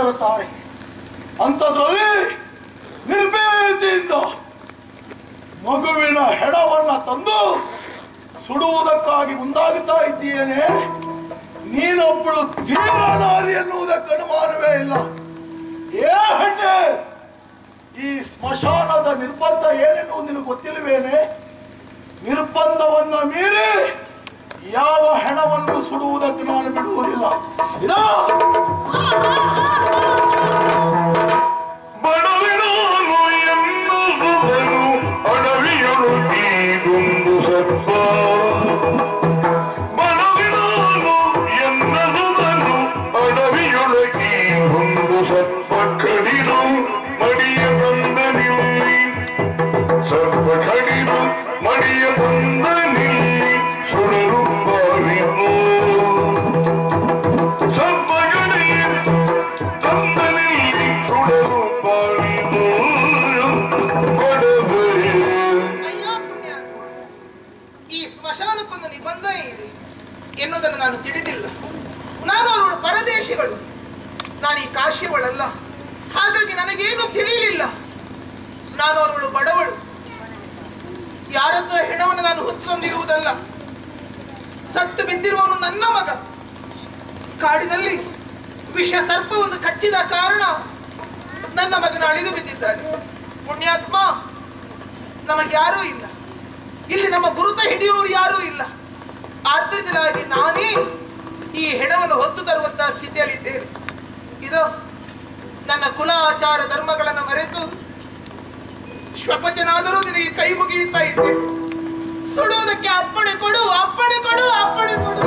ಹೆದರುತ್ತಾರೆ ಅಂಥದ್ರಲ್ಲಿ ನಿರ್ಭೀತಿಯಿಂದ ಮಗುವಿನ ಹೆಣವನ್ನ ತಂದು ಸುಡುವುದಕ್ಕಾಗಿ ಮುಂದಾಗುತ್ತಾ ಇದ್ದೀಯೇನೆ ನೀನೊಬ್ಬಳು ಧೀರ ನಾರಿ ಎನ್ನುವುದಕ್ಕೆ ಅನುಮಾನವೇ ಇಲ್ಲ ಏ ಹೆಣ್ಣೆ ಈ ಸ್ಮಶಾನದ ನಿರ್ಬಂಧ ಏನೆನ್ನುವುದು ನಿನಗೆ ಗೊತ್ತಿಲ್ವೇನೆ ನಿರ್ಬಂಧವನ್ನ ಮೀರಿ ಯಾವ ಹೆಣವನ್ನು ಸುಡುವುದಕ್ಕೆ ನಾನು ಬಿಡುವುದಿಲ್ಲ ಇದಾ ಬಡವಿನಾನು ಎನ್ನುವುದನು ಅಡವಿಯೊಳಗೀಗೊಂದು ಸರ್ಪ ಬಡವಿನಾನು ಎನ್ನುವುದನು ಅಡವಿಯೊಳಗೀಗೊಂದು ಸರ್ಪ ಕಡಿದು ಮಡಿಯ ಬಂದ ನಿಲ್ಲಿ ಸರ್ಪ ಕಡಿದು ಮಡಿಯ ಬಂದ ನಿಲ್ಲಿ ಸುಡರು ಬಾವಿನು ಸರ್ಪ ಕಡಿದು ತಂದನಿಲ್ಲಿ ಸುಡರು ಬಾವಿನು ಕೊಡಬೇ ಅಯ್ಯೋ ಪುಣ್ಯಾತ್ಮ ಈ ಸ್ಮಶಾನಕ್ಕೊಂದು ನಿಬಂಧನೆ ಇದೆ ಎನ್ನುವುದನ್ನು ನಾನು ತಿಳಿದಿಲ್ಲ ನಾನು ಅವಳು ಪರದೇಶಿಗಳು ನಾನು ಈ ಕಾಶಿಯವಳಲ್ಲ ಹಾಗಾಗಿ ನನಗೇನು ತಿಳಿಯಲಿಲ್ಲ ನಾನು ಅವಳು ಬಡವಳು ಯಾರದ್ದೋ ಹೆಣವನ್ನು ನಾನು ಹೊತ್ತು ತಂದಿರುವುದಲ್ಲ ಸತ್ತು ಬಿದ್ದಿರುವವನು ನನ್ನ ಮಗ ಕಾಡಿನಲ್ಲಿ ವಿಷ ಸರ್ಪವನ್ನು ಕಚ್ಚಿದ ಕಾರಣ ನನ್ನ ಮಗನ ಅಳಿದು ಬಿದ್ದಿದ್ದಾನೆ ಪುಣ್ಯಾತ್ಮ ನಮಗೆ ಯಾರೂ ಇಲ್ಲ ಇಲ್ಲಿ ನಮ್ಮ ಗುರುತ ಹಿಡಿಯುವವರು ಯಾರೂ ಇಲ್ಲ ಆದ್ದರಿಂದಲಾಗಿ ನಾನೇ ಈ ಹೆಣವನ್ನು ಹೊತ್ತು ತರುವಂತಹ ಸ್ಥಿತಿಯಲ್ಲಿದ್ದೇನೆ ಇದು ನನ್ನ ಕುಲ ಆಚಾರ ಧರ್ಮಗಳನ್ನು ಮರೆತು ಶ್ವಪಚನಾದರೂ ನಿನಗೆ ಕೈ ಮುಗಿಯುತ್ತಾ ಇದ್ದೇನೆ ಸುಡುವುದಕ್ಕೆ ಅಪ್ಪಣೆ ಕೊಡು ಅಪ್ಪಣೆ ಕೊಡು ಅಪ್ಪಣೆ ಕೊಡು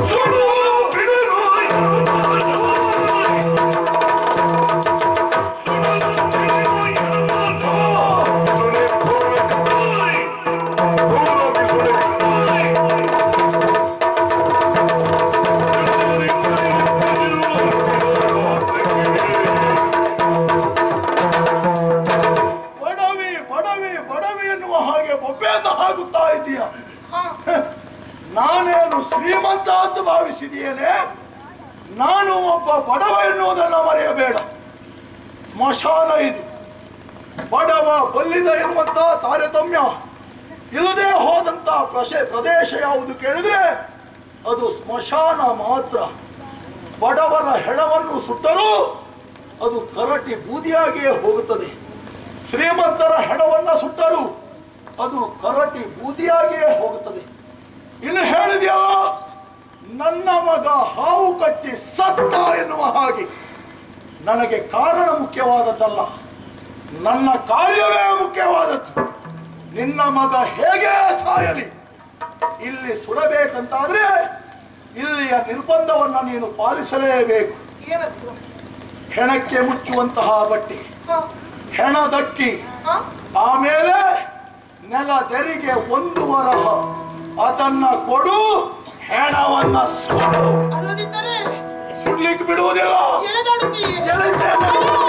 ಬಡವಿ ಬಡವಿ ಬಡವಿ ಎನ್ನುವ ಹಾಗೆ ಬೊಬ್ಬೆಯನ್ನು ಹಾಕುತ್ತಾ ಇದೀಯ ಹಾ, ನಾನೇನು ಶ್ರೀಮಂತ ಅಂತ ಭಾವಿಸಿದೆಯೇನೆ ನಾನು ಒಬ್ಬ ಬಡವ ಎನ್ನುವುದನ್ನು ಮರೆಯಬೇಡ ಸ್ಮಶಾನ ಇದು ಬಡವ ಬಲ್ಲಿದ ಎನ್ನುವಂತ ತಾರತಮ್ಯ ಇಲ್ಲದೆ ಹೋದಂತ ಪ್ರಶೆ ಪ್ರದೇಶ ಯಾವುದು ಕೇಳಿದ್ರೆ ಅದು ಸ್ಮಶಾನ ಮಾತ್ರ ಬಡವರ ಹೆಣವನ್ನು ಸುಟ್ಟರೂ ಅದು ಕರಟಿ ಬೂದಿಯಾಗಿಯೇ ಹೋಗುತ್ತದೆ ಶ್ರೀಮಂತರ ಹೆಣವನ್ನ ಸುಟ್ಟರೂ ಅದು ಕರಟಿ ಬೂದಿಯಾಗಿಯೇ ಹೋಗುತ್ತದೆ ಇನ್ನು ಹೇಳಿದ್ಯಾ ನನ್ನ ಮಗ ಹಾವು ಕಚ್ಚಿ ಸತ್ತ ಎನ್ನುವ ಹಾಗೆ ನನಗೆ ಕಾರಣ ಮುಖ್ಯವಾದದ್ದಲ್ಲ ನನ್ನ ಕಾರ್ಯವೇ ಮುಖ್ಯವಾದದ್ದು ನಿನ್ನ ಮಗ ಹೇಗೆ ಸಾಯಲಿ ಇಲ್ಲಿ ಸುಡಬೇಕಂತಾದ್ರೆ ಇಲ್ಲಿಯ ನಿರ್ಬಂಧವನ್ನ ನೀನು ಪಾಲಿಸಲೇಬೇಕು ಏನದು ಹೆಣಕ್ಕೆ ಮುಚ್ಚುವಂತಹ ಬಟ್ಟೆ ಹಾ, ಹೆಣದಕ್ಕಿ ಹಾ, ಆಮೇಲೆ ನೆಲ ತೆರಿಗೆ ಒಂದು ವರಹ ಅದನ್ನ ಕೊಡು ಹೆಣವನ್ನ ಸುಡು ಅಲ್ಲದಿದ್ದರೆ ಸುಡ್ಲಿಕ್ಕೆ ಬಿಡುವುದಿಲ್ಲ ಎಳೆದಾಡುತ್ತೀಯ ಎಳೆದೇನೆ.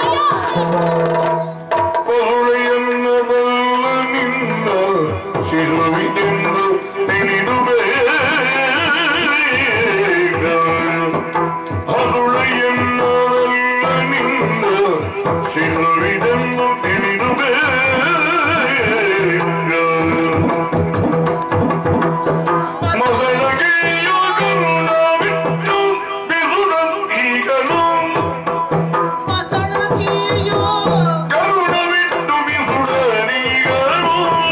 ಪರುಳೆಯನ್ನಬಲ್ಲ ನಿನ್ನ ಶಿರುವಿದೆಂದು ತಿಳಿದು ಬೇಗ ಅರುಳೆಯನ್ನಬಲ್ಲ ನಿನ್ನ ಶಿರುವಿದೆಂದು ತಿಳಿದು ಬೇಗ ಮಗನಿಗೆ ಯೋಗರುಣ ಬಿಟ್ಟು ಬಿರುಡೀಗನು ಮಸಣಗಿಯೋ ಕರುಣವಿಟ್ಟು ಬಿಸುಡರಿಗನು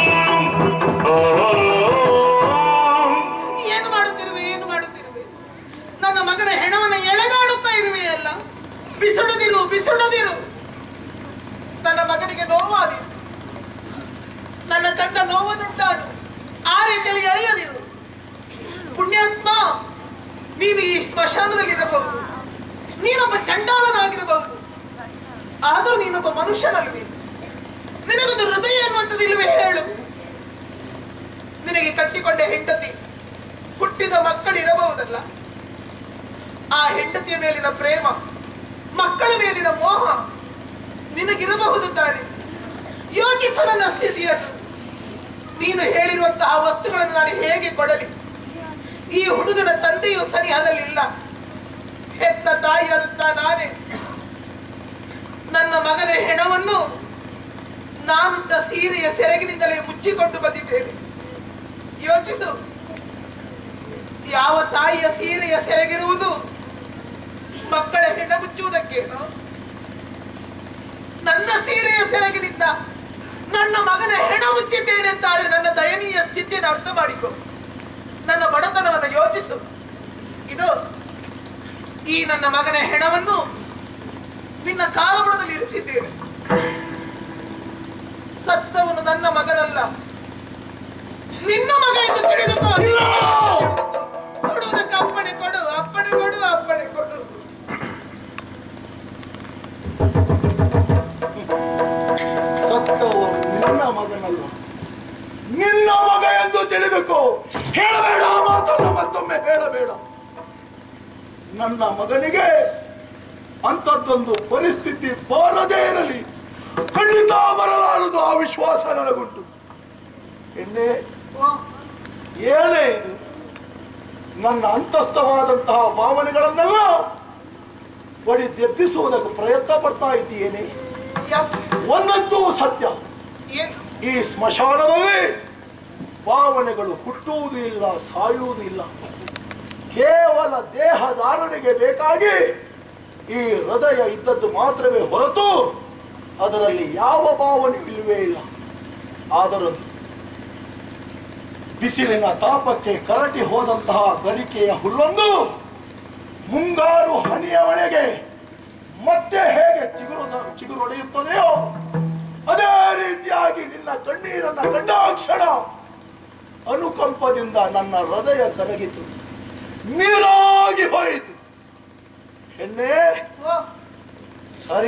ಏನು ಮಾಡುತ್ತಿರುವೆ ಏನು ಮಾಡುತ್ತಿರುವೆ ನನ್ನ ಮಗನ ಹೆಣವನ್ನು ಎಳೆದಾಡುತ್ತಾ ಇರುವೆ ಅಲ್ಲ ಬಿಸುಡದಿರು ಬಿಸುಡದಿರು ನನ್ನ ಮಗನಿಗೆ ನೋವಾದಿರು ನನ್ನ ಕಂದ ನೋವನ್ನುಂಟಾನು ಆ ರೀತಿಯಲ್ಲಿ ಎಳೆಯದಿರು ಪುಣ್ಯಾತ್ಮ ನೀನು ಈ ಸ್ಮಶಾನದಲ್ಲಿರಬಹುದು ನೀನೊಬ್ಬ ಚಂಡಾಲನಾಗಿರಬಹುದು ಆದರೂ ನೀನೊಬ್ಬ ಮನುಷ್ಯನಲ್ವೇ ನಿನಗೊಂದು ಹೃದಯ ಎನ್ನುವಂಥದ್ದಿಲ್ವೇ ಹೇಳು ನಿನಗೆ ಕಟ್ಟಿಕೊಂಡ ಹೆಂಡತಿ ಹುಟ್ಟಿದ ಮಕ್ಕಳು ಇರಬಹುದಲ್ಲ ಆ ಹೆಂಡತಿಯ ಮೇಲಿನ ಪ್ರೇಮ ಮಕ್ಕಳ ಮೇಲಿನ ಮೋಹ ನಿನಗಿರಬಹುದು ತಾನೆ ಯೋಚಿಸ ನನ್ನ ಸ್ಥಿತಿಯನ್ನು ನೀನು ಹೇಳಿರುವಂತಹ ವಸ್ತುಗಳನ್ನು ನಾನು ಹೇಗೆ ಕೊಡಲಿ ಈ ಹುಡುಗನ ತಂದೆಯು ಸರಿಯಾದಲ್ಲಿಲ್ಲ ಹೆತ್ತ ತಾಯಿಯಾದಂತಹ ನಾನೇ ನನ್ನ ಮಗನ ಹೆಣವನ್ನು ನಾನುಟ್ಟ ಸೀರೆಯ ಸೆರಗಿನಿಂದಲೇ ಮುಚ್ಚಿಕೊಂಡು ಬಂದಿದ್ದೇನೆ ಯೋಚಿಸು ಯಾವ ತಾಯಿಯ ಸೀರೆಯ ಸೆರಗಿರುವುದು ಮಕ್ಕಳ ಹೆಣ ಮುಚ್ಚುವುದಕ್ಕೇನು ನನ್ನ ಸೀರೆಯ ಸೆರಗಿನಿಂದ ನನ್ನ ಮಗನ ಹೆಣ ಮುಚ್ಚಿದ್ದೇನೆ ಅಂತಾದ್ರೆ ನನ್ನ ದಯನೀಯ ಸ್ಥಿತಿಯನ್ನು ಅರ್ಥ ಮಾಡಿಕೊ ನನ್ನ ಬಡತನವನ್ನು ಯೋಚಿಸು ಇದು ಈ ನನ್ನ ಮಗನ ಹೆಣವನ್ನು ನಿನ್ನ ಕಾಲಬುಡದಲ್ಲಿ ಇರಿಸಿದ್ದೇನೆ ಸತ್ತವನು ನನ್ನ ಮಗನಲ್ಲ ನಿನ್ನ ಮಗ ಎಂದು ತಿಳಿದುಕೋ ಸುಡುವುದಕ್ಕೆ ಅಪ್ಪಣೆ ಕೊಡು ಅಪ್ಪಣೆ ಕೊಡು ಅಪ್ಪಣೆ ಕೊಡು ಸತ್ತವರು ನಿನ್ನ ಮಗನಲ್ಲ ನಿನ್ನ ಮಗ ಎಂದು ತಿಳಿದುಕೋ ಹೇಳಬೇಡ ಆ ಮಾತನ್ನ ಮತ್ತೊಮ್ಮೆ ಹೇಳಬೇಡ ನನ್ನ ಮಗನಿಗೆ ಅಂಥದ್ದೊಂದು ಪರಿಸ್ಥಿತಿ ಬಾರದೇ ಇರಲಿ ಖಂಡಿತ ಬರಲಾರದು ಆ ವಿಶ್ವಾಸ ನನಗುಂಟು ಎಣ್ಣೆ ಓ, ಏನೇ ಇದು ನನ್ನ ಅಂತಸ್ಥವಾದಂತಹ ಭಾವನೆಗಳನ್ನೆಲ್ಲ ಬಡಿ ತೆಪ್ಪಿಸುವುದಕ್ಕೆ ಪ್ರಯತ್ನ ಪಡ್ತಾ ಇದ್ದೀಯೇನೆ ಯಾಕೆ ಒಂದಂತೂ ಸತ್ಯ ಏನು ಈ ಸ್ಮಶಾನದಲ್ಲಿ ಭಾವನೆಗಳು ಹುಟ್ಟುವುದು ಇಲ್ಲ ಸಾಯುವುದು ಇಲ್ಲ ಕೇವಲ ದೇಹ ಧಾರಣೆಗೆ ಬೇಕಾಗಿ ಈ ಹೃದಯ ಇದ್ದದ್ದು ಮಾತ್ರವೇ ಹೊರತು ಅದರಲ್ಲಿ ಯಾವ ಭಾವನೆ ಇಲ್ಲವೇ ಇಲ್ಲ ಆದರೊಂದು ಬಿಸಿಲಿನ ತಾಪಕ್ಕೆ ಕರಟಿ ಹೋದಂತಹ ಗರಿಕೆಯ ಹುಲ್ಲೊಂದು ಮುಂಗಾರು ಹನಿಯ ಮಳೆಗೆ ಮತ್ತೆ ಹೇಗೆ ಚಿಗುರು ಚಿಗುರೊಡೆಯುತ್ತದೆಯೋ ಅದೇ ರೀತಿಯಾಗಿ ನಿನ್ನ ಕಣ್ಣೀರನ್ನ ಕಂಡಾಕ್ಷಣ ಅನುಕಂಪದಿಂದ ನನ್ನ ಹೃದಯ ಕರಗಿತು ನೀರಾಗಿ ಹೋಯಿತು ಹೆಣ್ಣೆ ಓ, ಸರಿ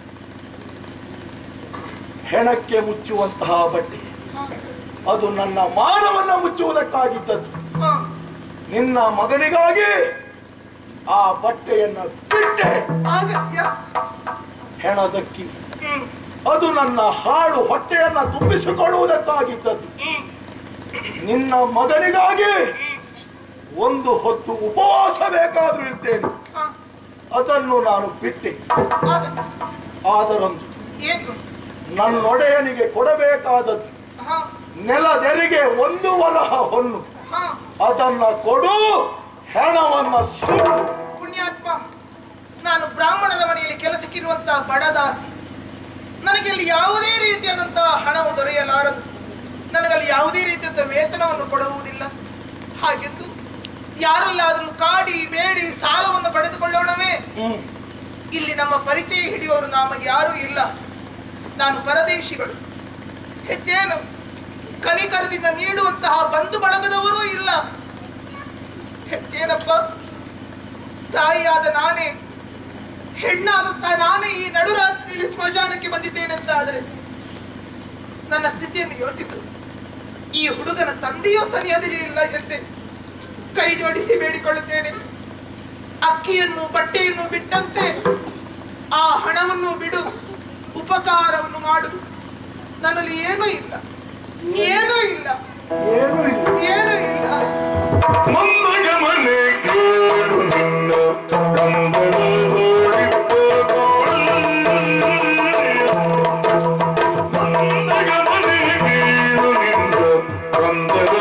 ಹೆಣಕ್ಕೆ ಮುಚ್ಚುವಂತಹ ಬಟ್ಟೆ ಹ, ಅದು ನನ್ನ ಮಾನವನ್ನ ಮುಚ್ಚುವುದಕ್ಕಾಗಿದ್ದದ್ದು ಹ. ನಿನ್ನ ಮಗನಿಗಾಗಿ ಆ ಬಟ್ಟೆಯನ್ನ ಬಿಟ್ಟೆ ಆಗತ್ಯ ಹೆಣದಕ್ಕಿ ಅದು ನನ್ನ ಹಾಳು ಹೊಟ್ಟೆಯನ್ನ ತುಂಬಿಸಿಕೊಳ್ಳುವುದಕ್ಕಾಗಿದ್ದದ್ದು ನಿನ್ನ ಮಗನಿಗಾಗಿ ಒಂದು ಹೊತ್ತು ಉಪವಾಸ ಬೇಕಾದ್ರೂ ಇರ್ತೇನೆ ಹ, ಅದನ್ನು ನಾನು ಬಿಟ್ಟೆ ಆಗತ್ಯ ಆದರೊಂದು ಏನು ನನ್ನೊಡೆಯನಿಗೆ ಕೊಡಬೇಕಾದದ್ದು ಹ, ನೆಲದೆರಿಗೆ ಒಂದು ವರಹ ಹೊನ್ನು ಹ. ಅದನ್ನ ಕೊಡು ಹೆಣವನ್ನ ಸುಡು ಪುಣ್ಯಾತ್ಮ ನಾನು ಬ್ರಾಹ್ಮಣರ ಮನೆಯಲ್ಲಿ ಕೆಲಸಕ್ಕಿರುವಂತಹ ಬಡದಾಸಿ ನನಗೆ ಯಾವುದೇ ರೀತಿಯಾದಂತಹ ಹಣವು ದೊರೆಯಲಾರದು ನನಗಲ್ಲಿ ಯಾವುದೇ ರೀತಿಯಾದ ವೇತನವನ್ನು ಕೊಡುವುದಿಲ್ಲ ಹಾಗೆಂದು ಯಾರಲ್ಲಾದರೂ ಕಾಡಿ ಬೇಡಿ ಸಾಲವನ್ನು ಪಡೆದುಕೊಳ್ಳೋಣವೇ ಹ್ಮ್. ಇಲ್ಲಿ ನಮ್ಮ ಪರಿಚಯ ಹಿಡಿಯೋರು ನಮಗೆ ಯಾರೂ ಇಲ್ಲ ನಾನು ಪರದೇಶಿಗಳು ಹೆಚ್ಚೇನು ಕನಿಕರದಿಂದ ನೀಡುವಂತಹ ಬಂಧು ಬಳಗದವರೂ ಇಲ್ಲ ಹೆಚ್ಚೇನಪ್ಪ ತಾಯಿಯಾದ ನಾನೇ ಹೆಣ್ಣಾದಂತಹ ನಾನೇ ಈ ನಡುರಾತ್ರಿಯಲ್ಲಿ ಸ್ಮಶಾನಕ್ಕೆ ಬಂದಿದ್ದೇನೆ ಅಂತ ಆದರೆ ನನ್ನ ಸ್ಥಿತಿಯನ್ನು ಯೋಚಿಸು ಈ ಹುಡುಗನ ತಂದೆಯೂ ಸರಿಯಾದಲ್ಲಿ ಇಲ್ಲ ಎಂತೆ ಕೈ ಜೋಡಿಸಿ ಬೇಡಿಕೊಳ್ಳುತ್ತೇನೆ ಅಕ್ಕಿಯನ್ನು ಬಟ್ಟೆಯನ್ನು ಬಿಟ್ಟಂತೆ ಆ ಹಣವನ್ನು ಬಿಡು ಉಪಕಾರವನ್ನು ಮಾಡು ನನ್ನಲ್ಲಿ ಏನೂ ಇಲ್ಲ ಏನೂ ಇಲ್ಲ ಏನೂ ಇಲ್ಲ ಏನೂ ಇಲ್ಲ ಮಂದಗಮನೆ ಕೇಳು ನಿನ್ನ ಕಂದಳ ಮಂದಗಮನೆ ಕೇಳು ನಿನ್ನ ಕಂದಳ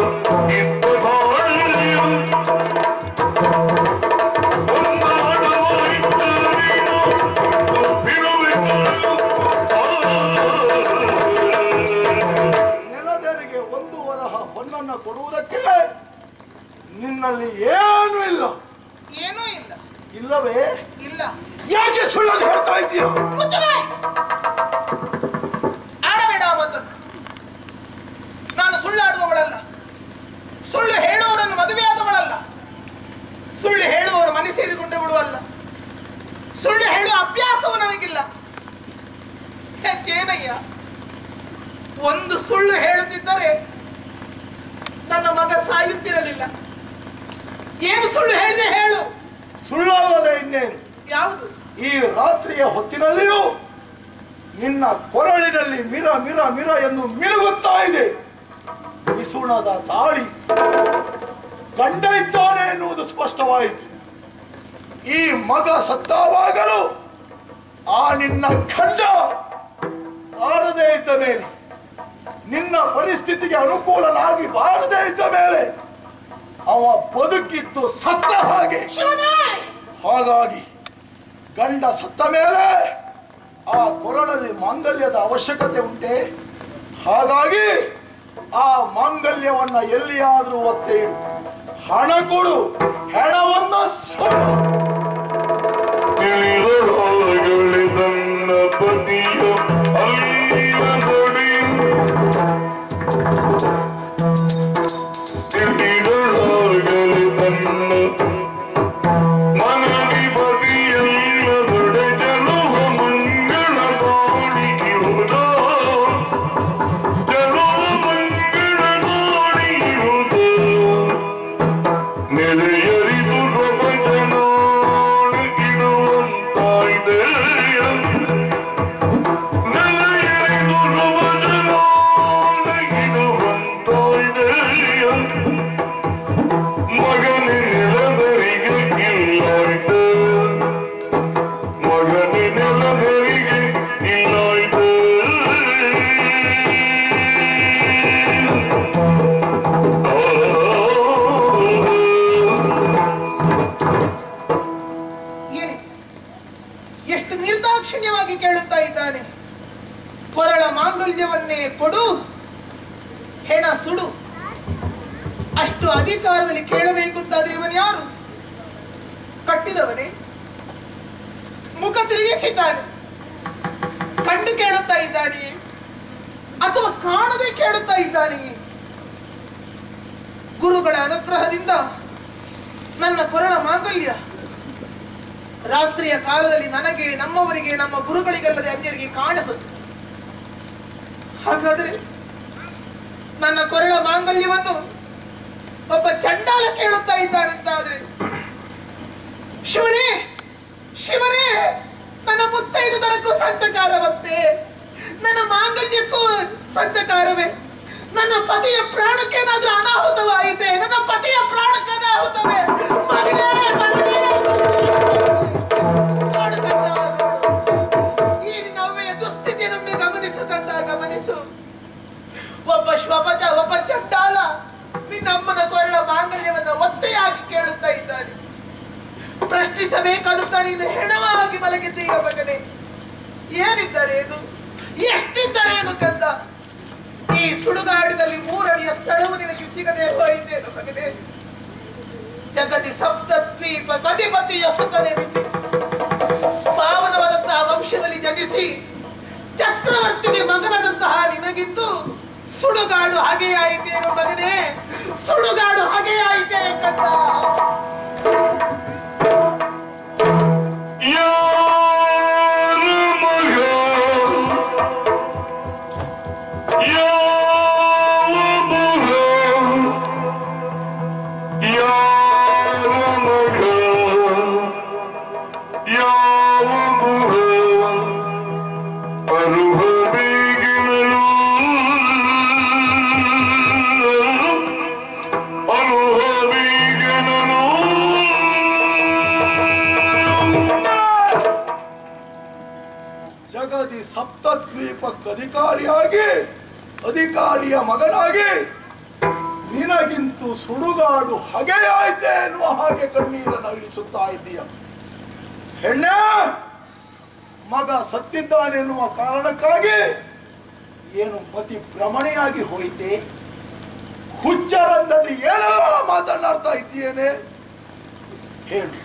ನೆಲದೆರಿಗೆ ಒಂದು ವರಹ ಹೊನ್ನನ್ನ ಕೊಡುವುದಕ್ಕೆ ನಿನ್ನಲ್ಲಿ ಏನೂ ಇಲ್ಲ ಏನೂ ಇಲ್ಲ ಇಲ್ಲವೇ ಇಲ್ಲ ಯಾಕೆ ಸುಳ್ಳನ್ನು ಹೇಳ್ತಾ ಇದ್ದೀಯ ಮುಚ್ಚು ಬಾಯಿ! ಆಡಬೇಡ ಆ ಮಾತನ್ನು ನಾನು ಸುಳ್ಳಾಡುವವಳಲ್ಲ ಸುಳ್ಳು ಹೇಳುವವರನ್ನು ಮದುವೆಯಾದವಳಲ್ಲ ಸುಳ್ಳು ಹೇಳುವವರು ಮನೆ ಸೇರಿಕೊಂಡವಳು ಅಲ್ಲ ಸುಳ್ಳು ಹೇಳುವ ಅಭ್ಯಾಸವು ನನಗಿಲ್ಲ ಹೆಚ್ಚೇನಯ್ಯ ಒಂದು ಸುಳ್ಳು ಹೇಳುತ್ತಿದ್ದರೆ ನನ್ನ ಮಗ ಸಾಯುತ್ತಿರಲಿಲ್ಲ ಏನು ಸುಳ್ಳು ಹೇಳಿದೆ ಹೇಳು ಸುಳ್ಳಲ್ಲದೆ ಇನ್ನೇನು ಯಾವುದು ಈ ರಾತ್ರಿಯ ಹೊತ್ತಿನಲ್ಲಿಯೂ ನಿನ್ನ ಕೊರಳಿನಲ್ಲಿ ಮಿರ ಮಿರ ಮಿರ ಎಂದು ಮಿರುಗುತ್ತಾ ಇದೆ ವಿಸುಣದ ತಾಳಿ ಗಂಡ ಇದ್ದಾನೆ ಎನ್ನುವುದು ಸ್ಪಷ್ಟವಾಯಿತು ಈ ಮಗ ಸತ್ತಾವಾಗಲೂ ಆ ನಿನ್ನ ಖಂಡ ಬಾರದೇ ಇದ್ದ ಮೇಲೆ ನಿನ್ನ ಪರಿಸ್ಥಿತಿಗೆ ಅನುಕೂಲನಾಗಿ ಬಾರದೇ ಇದ್ದ ಮೇಲೆ ಅವ ಬದುಕಿದ್ದು ಸತ್ತ ಹಾಗೆ ಹಾಗಾಗಿ ಗಂಡ ಸತ್ತ ಮೇಲೆ ಆ ಕೊರಳಲ್ಲಿ ಮಾಂಗಲ್ಯದ ಅವಶ್ಯಕತೆ ಉಂಟೆ ಹಾಗಾಗಿ ಆ ಮಾಂಗಲ್ಯವನ್ನ ಎಲ್ಲಿಯಾದ್ರೂ ಒತ್ತೆ ಇಡು ಹಣ ಕೊಡು ಹೆಣವನ್ನ ಸುಡು ತಿಳಿದೊಳಗಳೆ ತನ್ನ ಪತಿಯ ಅಲ್ಲಿಯ ಕೊಡಿ ತಿಳಿದೊಳಗಳೆ ತನ್ನ ಮನದಿ ಪತಿಯಲ್ಲ ದೊಡೆ ಜನುವ ಮಂಗಳ ಕಾಣಿರುವುದೋ ಜನುವ ಮಂಗಳ ಕಾಣಿರುವುದೋ ನೆಲೆಯರಿದು ಪ್ರಪಂಚನೋಡುಗಿಡುವಂತಾಯ್ದೆ ನೆಲೆಯರಿದು ಪ್ರಪಂಚನೋಡುಗಿಡುವಂತಾಯ್ದೆ ಮಗನಿ ನೆಲದರಿಗೆ ಇಲ್ಲಾಯ್ತು ಮಗನಿ ನೆಲದರಿಗೆ ಇಲ್ಲಾಯ್ತು ಏನೇ ಎಷ್ಟು ನಿರ್ದಾಕ್ಷಿಣ್ಯವಾಗಿ ಕೇಳುತ್ತಾ ಇದ್ದಾನೆ ಕೊರಳ ಮಾಂಗಲ್ಯವನ್ನೇ ಕೊಡು ಹೆಣ ಸುಡು ಅಷ್ಟು ಅಧಿಕಾರದಲ್ಲಿ ಕೇಳಬೇಕು ಅಂತಾದ್ರೆ ಇವನು ಯಾರು ಕಟ್ಟಿದವನೇ ಮುಖ ತಿರುಗಿಸಿದ್ದಾನೆ ಕಂಡು ಕೇಳುತ್ತಾ ಇದ್ದಾನೆ ಅಥವಾ ಕಾಣದೆ ಕೇಳುತ್ತಾ ಇದ್ದಾನೆ ಗುರುಗಳ ಅನುಗ್ರಹದಿಂದ ನನ್ನ ಕೊರಳ ಮಾಂಗಲ್ಯ ರಾತ್ರಿಯ ಕಾಲದಲ್ಲಿ ನನಗೆ ನಮ್ಮವರಿಗೆ ನಮ್ಮ ಗುರುಗಳಿಗಲ್ಲದೆ ಅನ್ಯರಿಗೆ ಕಾಣಿಸುತ್ತೆ ಹಾಗಾದರೆ ನನ್ನ ಕೊರಳ ಮಾಂಗಲ್ಯವನ್ನು ಒಬ್ಬ ಚಂಡಾಲ ಕೇಳುತ್ತಾ ಇದ್ದಾನಂತಾದ್ರೆ ಶಿವನೇ ಶಿವನೇ ನನ್ನ ಮುತ್ತೈದು ತನಕ್ಕೂ ಸಂಚಕಾರವಂತೆ ನನ್ನ ಮಾಂಗಲ್ಯಕ್ಕೂ ಸಂಚಕಾರವೇ ನನ್ನ ಪತಿಯ ಪ್ರಾಣಕ್ಕೇನಾದ್ರೂ ಅನಾಹುತವಾಯಿತೆ ನನ್ನ ಪತಿಯ ಪ್ರಾಣಕ್ಕೆ ಅನಾಹುತವೇ ಮಗನೇ ಮಗನೇ ಮಾಡು ಕಂದ. ಈ ನವ್ವೆಯ ದುಸ್ಥಿತಿ ನಮ್ಮೆ ಗಮನಿಸು ಕಂದ ಗಮನಿಸು ಒಬ್ಬ ಶ್ವಪಚ ಒಬ್ಬ ಚಂಡಾಲ ನಿನ್ನ ಅಮ್ಮನ ಕೊರಳ ಮಾಂಗಲ್ಯವನ್ನು ಒತ್ತೆಯಾಗಿ ಕೇಳುತ್ತಾ ಇದ್ದಾನೆ ಪ್ರಶ್ನಿಸಬೇಕಾದಂತ ನೀನು ಹೆಣವಾಗಿ ಮಲಗಿದ್ದೀಗ ಮಗನೇ ಏನಿದ್ದರೇನು ಎಷ್ಟಿದ್ದರೇನು ಕಂದ ಈ ಸುಡುಗಾಡಿನಲ್ಲಿ ಮೂರಡಿಯ ಸ್ಥಳವು ನಿನಗೆ ಸಿಗದೆ ಹೋಯಿತೇನು ಮಗನೇ ಜಗತಿ ಸಪ್ತದ್ವೀಪ ಗದಿಪತಿಯ ಸುತನೆನಿಸಿ ಪಾವನವಾದಂತಹ ವಂಶದಲ್ಲಿ ಜನಿಸಿ ಚಕ್ರವರ್ತಿಗೆ ಮಗನಾದಂತಹ ನಿನಗಿದ್ದು ಸುಡುಗಾಡು ಹಾಗೆಯಾಯಿತೇನು ಮಗನೇ ಸುಡುಗಾಡು ಹಾಗೆಯಾಯಿತೆ ಕಂದ ಯಾರ ಮಗ ಯಾವ ಮಗ ಯಾರ ಮಗ ಯಾವ ಮಗ ಅನುಭವಿಗಿನನು ಅನುಭವಿಗಿನನು ಜಗದಿ ಸಪ್ತದ್ವೀಪಕ್ಕೆ ಅಧಿಕಾರಿಯಾಗಿ ಅಧಿಕಾರಿಯ ಮಗನಾಗಿ ನಿನಗಿಂತೂ ಸುಡುಗಾಡು ಹಗೆಯಾಯ್ತೆ ಎನ್ನುವ ಹಾಗೆ ಕಣ್ಣೀರನ್ನು ಇಳಿಸುತ್ತಾ ಇದ್ದೀಯ ಹೆಣ್ಣೆ ಮಗ ಸತ್ತಿದ್ದಾನೆ ಎನ್ನುವ ಕಾರಣಕ್ಕಾಗಿ ಏನು ಮತಿ ಭ್ರಮಣೆಯಾಗಿ ಹೋಯಿತೆ ಹುಚ್ಚರಂದದಿ ಏನೆಲ್ಲ ಮಾತನಾಡ್ತಾ ಇದ್ದೀಯೇನೆ ಹೇಳು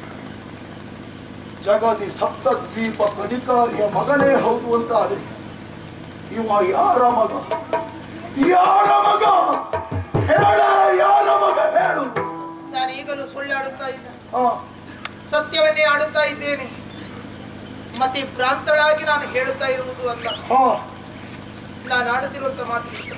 ಜಗದಿ ಸಪ್ತದ್ವೀಪ ಅಧಿಕಾರಿಯ ಮಗನೇ ಹೌದು ಅಂತ ಆದ್ರೆ ಇವ ಯಾರ ಮಗ ಯಾರ ಮಗ ಹೇಳ ಯಾರ ಮಗ ಹೇಳು ನಾನು ಈಗಲೂ ಸುಳ್ಳಾಡುತ್ತಾ ಇಲ್ಲ ಆ, ಸತ್ಯವನ್ನೇ ಆಡುತ್ತಾ ಇದ್ದೇನೆ ಮತ್ತೆ ಭ್ರಾಂತಳಾಗಿ ನಾನು ಹೇಳುತ್ತಾ ಇರುವುದು ಅಲ್ಲ ಆ, ನಾನು ಆಡುತ್ತಿರುವಂತಹ ಮಾತು ನಿಜ.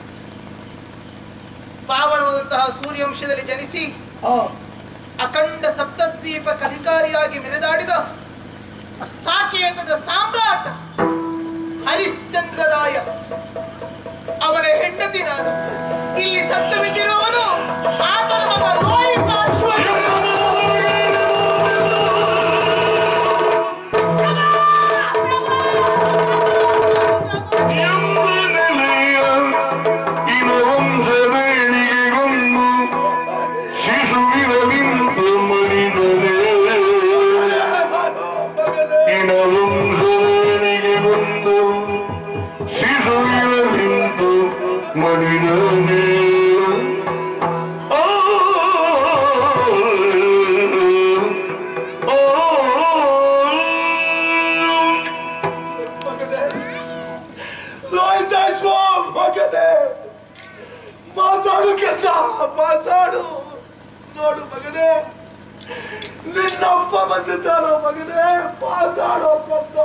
ಪಾವನವಾದಂತಹ ಸೂರ್ಯವಂಶದಲ್ಲಿ ಜನಿಸಿ ಆ, ಅಖಂಡ ಸಪ್ತದ್ವೀಪಕ್ಕೆ ಅಧಿಕಾರಿಯಾಗಿ ಮೆರೆದಾಡಿದ ಸಾಕೇತದ ಸಾಮ್ರಾಟ ಹರಿಶ್ಚಂದ್ರರಾಯ ಅವನ ಹೆಂಡತಿ ನಾನು ಇಲ್ಲಿ ಸತ್ತು ಬಿದ್ದಿರುವವನು ಆತನ ಮಗ ರೋಹಿತಾಶ್ವರ್ಯ ಿ ಮಾಡಿದ ಮಗನೇ ಲೋಹಿತಾಶ್ವ ಮಗನೇ ಮಾತಾಡು ಕೆಲಸ ಮಾತಾಡು ನೋಡು ಮಗನೇ ನಿನ್ನಪ್ಪ ಬಂದಿದ್ದಾನೋ ಮಗನೇ ಮಾತಾಡೋ ಕಂದ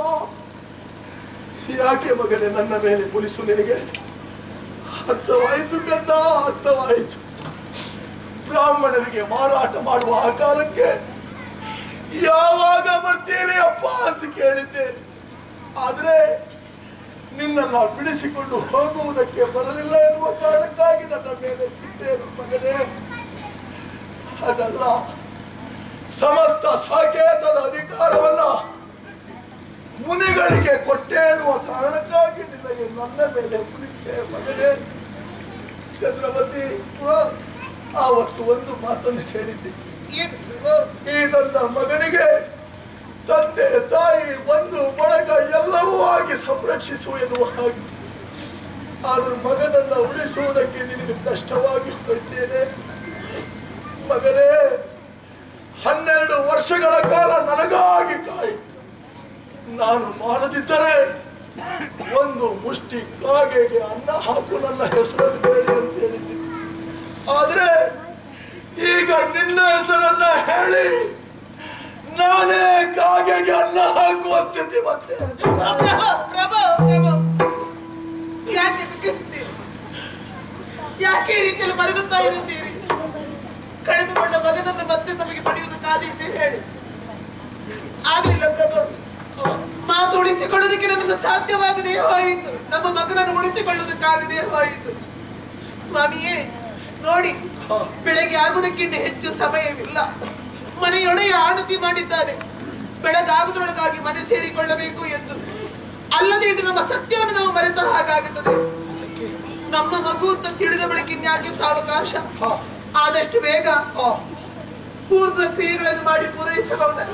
ಯಾಕೆ ಮಗನೇ ನನ್ನ ಮೇಲೆ ಪೊಲೀಸು ನಿನಗೆ ಅರ್ಥವಾಯಿತು ಕಂದ ಅರ್ಥವಾಯಿತು ಬ್ರಾಹ್ಮಣರಿಗೆ ಮಾರಾಟ ಮಾಡುವ ಆ ಕಾಲಕ್ಕೆ ಯಾವಾಗ ಬರ್ತೀರಿ ಅಪ್ಪ ಅಂತ ಕೇಳಿದ್ದೆ ಆದ್ರೆ ನಿನ್ನನ್ನ ಬಿಡಿಸಿಕೊಂಡು ಹೋಗುವುದಕ್ಕೆ ಬರಲಿಲ್ಲ ಎನ್ನುವ ಕಾರಣಕ್ಕಾಗಿ ನನ್ನ ಮೇಲೆ ಸಿಟ್ಟೇನು ಮಗನೇ ಅದಲ್ಲ ಸಮಸ್ತ ಸಾಕೇತದ ಅಧಿಕಾರವನ್ನ ಮುನಿಗಳಿಗೆ ಕೊಟ್ಟೆ ಎನ್ನುವ ಕಾರಣಕ್ಕಾಗಿ ನಿನಗೆ ನನ್ನ ಮೇಲೆ ಬಿಡಿಸೆ ಮಗನೇ ಚಂದ್ರವತಿ ಆವತ್ತು ಒಂದು ಮಾತನ್ನು ಹೇಳಿದ್ದೆ ಏನು ಈ ನನ್ನ ಮಗನಿಗೆ ತಂದೆ ತಾಯಿ ಬಂಧು ಬಳಗ ಎಲ್ಲವೂ ಆಗಿ ಸಂರಕ್ಷಿಸು ಎನ್ನುವ ಹಾಗೆ ಆದ್ರೂ ಮಗನನ್ನ ಉಳಿಸುವುದಕ್ಕೆ ನಿನಗೆ ಕಷ್ಟವಾಗಿ ಹೋಯ್ತೇನೆ ಮಗನೇ ಹನ್ನೆರಡು ವರ್ಷಗಳ ಕಾಲ ನನಗಾಗಿ ಕಾಯಿ ನಾನು ಮಾಡದಿದ್ದರೆ ಒಂದು ಮುಷ್ಟಿ ಕಾಗೆಗೆ ಅನ್ನ ಹಾಕು ನನ್ನ ಹೆಸರನ್ನು ಹೇಳಿ ಅಂತ ಹೇಳಿದ್ದೆ ಆದ್ರೆ ಈಗ ನಿನ್ನ ಹೆಸರನ್ನ ಹೇಳಿ ನಾನೇ ಕಾಗೆಗೆ ಅನ್ನ ಹಾಕುವ ಸ್ಥಿತಿ ಬಂದೆ ಪ್ರಭು ಪ್ರಭು ಪ್ರಭು ಯಾಕೆ ದುಃಖಿಸುತ್ತೀರಿ ಯಾಕೆ ಈ ರೀತಿಯಲ್ಲಿ ಮರಗುತ್ತಾ ಇರುತ್ತೀರಿ ಕಳೆದುಕೊಂಡ ಮಗನನ್ನು ಮತ್ತೆ ನಮಗೆ ಪಡೆಯುವುದಕ್ಕಾದೀತೆ ಹೇಳಿ ಆಗಲಿಲ್ಲ ಪ್ರಭು ಮಾತು ಉಳಿಸಿಕೊಳ್ಳುವುದಕ್ಕೆ ನನ್ನನ್ನು ಸಾಧ್ಯವಾಗದೇ ಹೋಯಿತು ನಮ್ಮ ಮಗನನ್ನು ಉಳಿಸಿಕೊಳ್ಳುವುದಕ್ಕಾಗದೇ ಹೋಯಿತು ಸ್ವಾಮಿಯೇ ನೋಡಿ ಬೆಳಗ್ಗೆ ಆಗುವುದಕ್ಕಿಂತ ಹೆಚ್ಚು ಸಮಯವಿಲ್ಲ ಮನೆಯೊಡೆಯ ಆಣತಿ ಮಾಡಿದ್ದಾನೆ ಬೆಳಗಾಗುವುದರೊಳಗಾಗಿ ಮನೆ ಸೇರಿಕೊಳ್ಳಬೇಕು ಎಂದು ಅಲ್ಲದೆ ಇದು ನಮ್ಮ ಸತ್ಯವನ್ನು ನಾವು ಮರೆತ ಹಾಗಾಗುತ್ತದೆ ನಮ್ಮ ಮಗು ಅಂತ ತಿಳಿದ ಬಳಿಕ ಇನ್ಯಾಕೆ ಸಾವಕಾಶ ಹ, ಆದಷ್ಟು ಬೇಗ ಹ. ಪೂರ್ವ ಕ್ರಿಯೆಗಳನ್ನು ಮಾಡಿ ಪೂರೈಸಬಹುದಲ್ಲ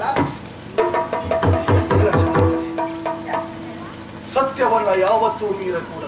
ಇಲ್ಲ ಚಂದ್ರವತಿ. ಸತ್ಯವನ್ನ ಯಾವತ್ತೂ ಮೀರಕೂಡದು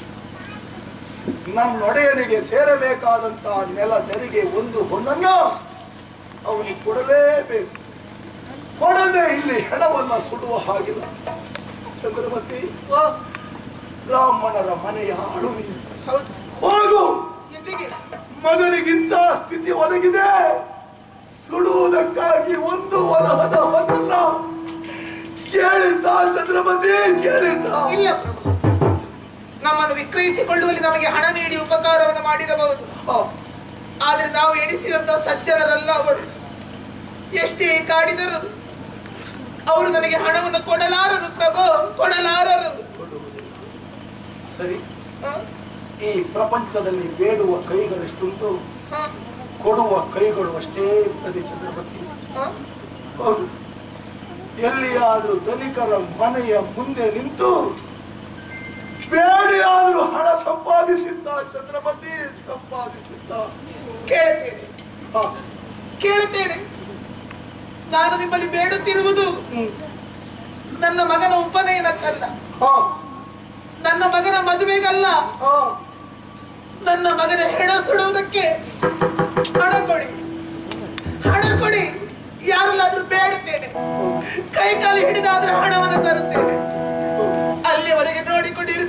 ನನ್ನೊಡೆಯನಿಗೆ ಸೇರಬೇಕಾದಂತ ನೆಲ ತೆರಿಗೆ ಒಂದು ಹೊನ್ನನ್ನ ಅವನಿಗೆ ಕೊಡಲೇಬೇಕು ಕೊಡದೆ ಇಲ್ಲಿ ಹೆಣವನ್ನ ಸುಡುವ ಹಾಗಿಲ್ಲ ಚಂದ್ರಮತಿ ಓ ಬ್ರಾಹ್ಮಣರ ಮನೆಯ ಆಳು ನೀನು ಹೌದು ಹೋಗು ಎಲ್ಲಿಗೆ ಮಗನಿಗಿಂತ ಸ್ಥಿತಿ ಒದಗಿದೆ ಸುಡುವುದಕ್ಕಾಗಿ ಒಂದು ವರಹದ ಹೊನ್ನನ್ನ ಕೇಳಿದ್ದ ಚಂದ್ರಮತಿ ಕೇಳಿದ್ದ ಇಲ್ಲ ಪ್ರಭು ನಮ್ಮನ್ನು ವಿಕ್ರಯಿಸಿಕೊಳ್ಳುವಲ್ಲಿ ನಮಗೆ ಹಣ ನೀಡಿ ಉಪಕಾರವನ್ನು ಮಾಡಿರಬಹುದು ಹ, ಆದ್ರೆ ನಾವು ಎಣಿಸಿದಂತ ಸಜ್ಜನರಲ್ಲ ಅವರು ಎಷ್ಟೇ ಕಾಡಿದರು ಅವರು ನನಗೆ ಹಣವನ್ನು ಕೊಡಲಾರರು ಪ್ರಭು ಕೊಡಲಾರರು ಸರಿ ಹ? ಈ ಪ್ರಪಂಚದಲ್ಲಿ ಬೇಡುವ ಕೈಗಳೆಷ್ಟುಂಟು ಹ? ಕೊಡುವ ಕೈಗಳು ಅಷ್ಟೇ ಇರ್ತದೆ ಚಂದ್ರಮತಿ ಹ? ಹೌದು ಎಲ್ಲಿಯಾದ್ರೂ ಧನಿಕರ ಮನೆಯ ಮುಂದೆ ನಿಂತು ಬೇಡಿಯಾದ್ರೂ ಹಣ ಸಂಪಾದಿಸಿದ್ದ ಚಂದ್ರಮತಿ ಸಂಪಾದಿಸಿದ್ದ ಕೇಳುತ್ತೇನೆ ಹ, ಕೇಳುತ್ತೇನೆ ನಾನು ನಿಮ್ಮಲ್ಲಿ ಬೇಡುತ್ತಿರುವುದು ಹ್ಮ್. ನನ್ನ ಮಗನ ಉಪನಯನಕ್ಕಲ್ಲ ಹ, ನನ್ನ ಮಗನ ಮದುವೆಗಲ್ಲ ಹ. ನನ್ನ ಮಗನ ಹೆಣ ಸುಡುವುದಕ್ಕೆ ಹಣ ಕೊಡಿ ಹಣ ಕೊಡಿ ಯಾರಲ್ಲಾದ್ರೂ ಬೇಡುತ್ತೇನೆ ಕೈ ಕಾಲು ಹಿಡಿದಾದ್ರೂ ಹಣವನ್ನು ತರುತ್ತೇನೆ ಅಲ್ಲಿವರೆಗೆ ನೋಡಿಕೊಂಡಿರು